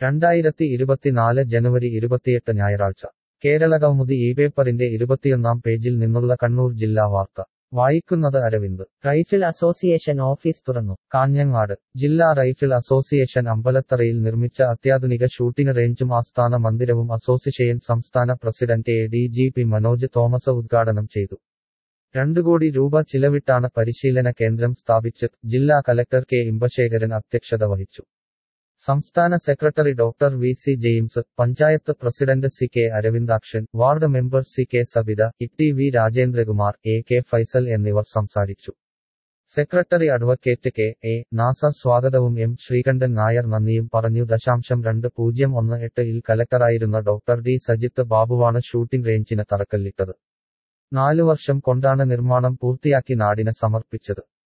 രണ്ടായിരത്തി ഇരുപത്തിനാല് ജനുവരി ഇരുപത്തിയെട്ട് ഞായറാഴ്ച കേരള കൗമുദി ഈ പേപ്പറിന്റെ ഇരുപത്തിയൊന്നാം പേജിൽ നിന്നുള്ള കണ്ണൂർ ജില്ലാ വാർത്ത വായിക്കുന്നത് അരവിന്ദ് റൈഫിൾ അസോസിയേഷൻ ഓഫീസ് തുറന്നു കാഞ്ഞങ്ങാട് ജില്ലാ റൈഫിൾ അസോസിയേഷൻ അമ്പലത്തറയിൽ നിർമ്മിച്ച അത്യാധുനിക ഷൂട്ടിംഗ് റേഞ്ചും ആസ്ഥാന മന്ദിരവും അസോസിയേഷൻ സംസ്ഥാന president A D G P Manoj Thomas ഉദ്ഘാടനം ചെയ്തു രണ്ടു കോടി രൂപ ചിലവിട്ടാണ് പരിശീലന കേന്ദ്രം സ്ഥാപിച്ചത് ജില്ലാ കലക്ടർ കെ ഇമ്പശേഖരൻ അധ്യക്ഷത വഹിച്ചു സംസ്ഥാന secretary doctor V C James panchayat president C K Aravindakshan ward member C K Sabitha E V Rajendrakumar A K Faisal എന്നിവർ സംസാരിച്ചു secretary advocate K A Nasar സ്വാഗതവും എം ശ്രീകണ്ഠൻ നായർ നന്ദിയും പറഞ്ഞു ദശാംശം രണ്ട് പൂജ്യം ഒന്ന് എട്ട് ഇൽ കലക്ടറായിരുന്ന ഡോക്ടർ ഡി സജിത്ത് ബാബുവാണ് ഷൂട്ടിംഗ് റേഞ്ചിന് തറക്കല്ലിട്ടത് നാലു വർഷം കൊണ്ടാണ് നിർമ്മാണം പൂർത്തിയാക്കി നാടിന് സമർപ്പിച്ചത്